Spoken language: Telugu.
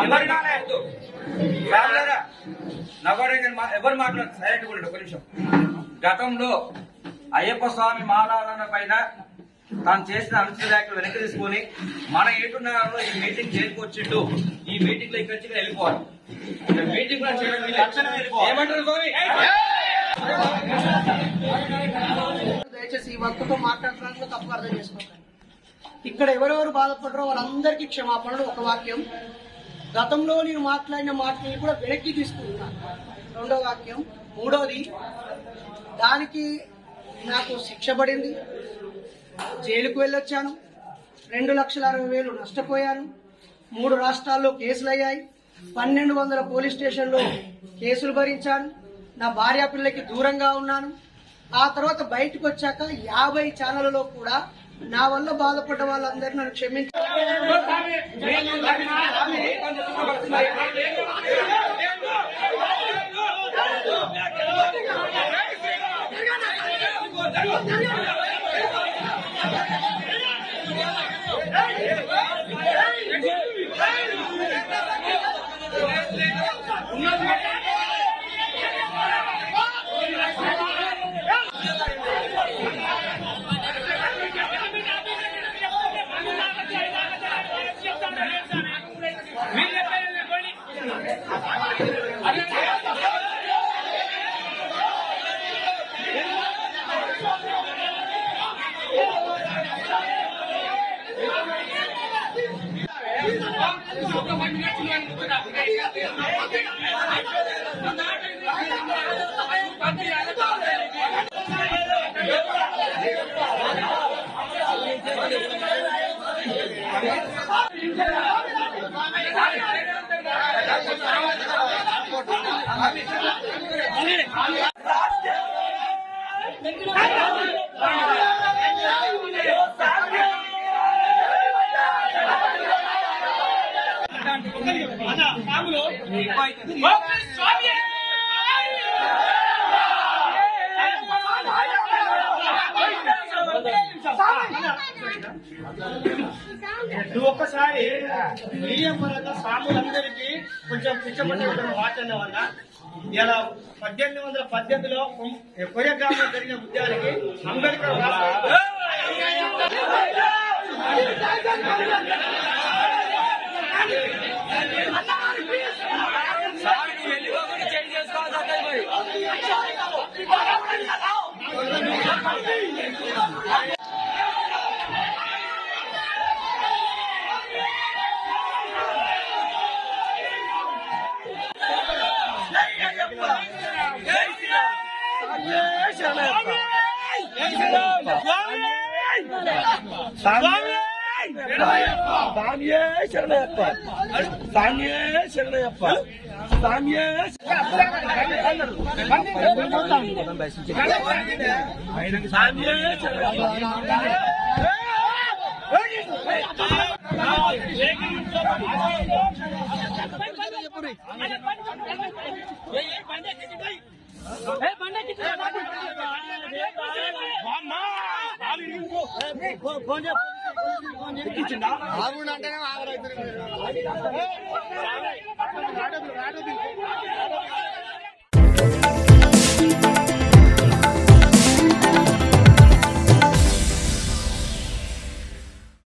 అందరు కాలేదు రాజారా నవ్వడానికి మా- ఎవరు మాట్లాడు సైలెంట్ కూడా ఒక నిమిషం గతంలో అయ్యప్ప స్వామి మాలాదన పైన తాను చేసిన అనుచిత వ్యాఖ్యలు వెనక్కి తీసుకొని మన ఏటున్నరలో ఈ మీటింగ్ చేరుకొచ్చిండు ఈ మీటింగ్ లో ఇక్కడి నుంచి వెళ్ళిపోవాలి ఇక్కడ మీటింగ్ కూడా చేయడం వీలే. ఏమంటారు స్వామి దయచేసి ఈ వర్క్తో మాట్లాడడానికి తప్పు అర్థం చేసుకోకండి ఇక్కడ ఎవరెవరు బాధపడరో వాళ్ళందరికీ క్షమాపణలు ఒక వాక్యం గతంలో నేను మాట్లాడిన మాటల్ని కూడా వెనక్కి తీసుకుంటున్నాను రెండో వాక్యం మూడోది దానికి నాకు శిక్ష పడింది జైలుకు వెళ్ళొచ్చాను రెండు లక్షల అరవై వేలు నష్టపోయాను మూడు రాష్ట్రాల్లో కేసులు అయ్యాయి పన్నెండు వందల పోలీస్ స్టేషన్లో కేసులు భరించాను నా భార్య పిల్లకి దూరంగా ఉన్నాను ఆ తర్వాత బయటకు వచ్చాక యాభై ఛానళ్లలో కూడా నా వల్ల బాధపడ్డ వాళ్ళందరూ నన్ను క్షమించారు నువ్వు ఒక్కసారి మీడియం పరంగా సాములందరికీ కొంచెం పిచ్చబడ్డ మాట్లాడిన వల్ల ఇలా పద్దెనిమిది వందల పద్దెనిమిదిలో కొయ్యగ్రామంలో జరిగిన ఉద్యానికి అంబేద్కర్ రాష్ట్ర ఆగుండంటేనే ఆగరైతే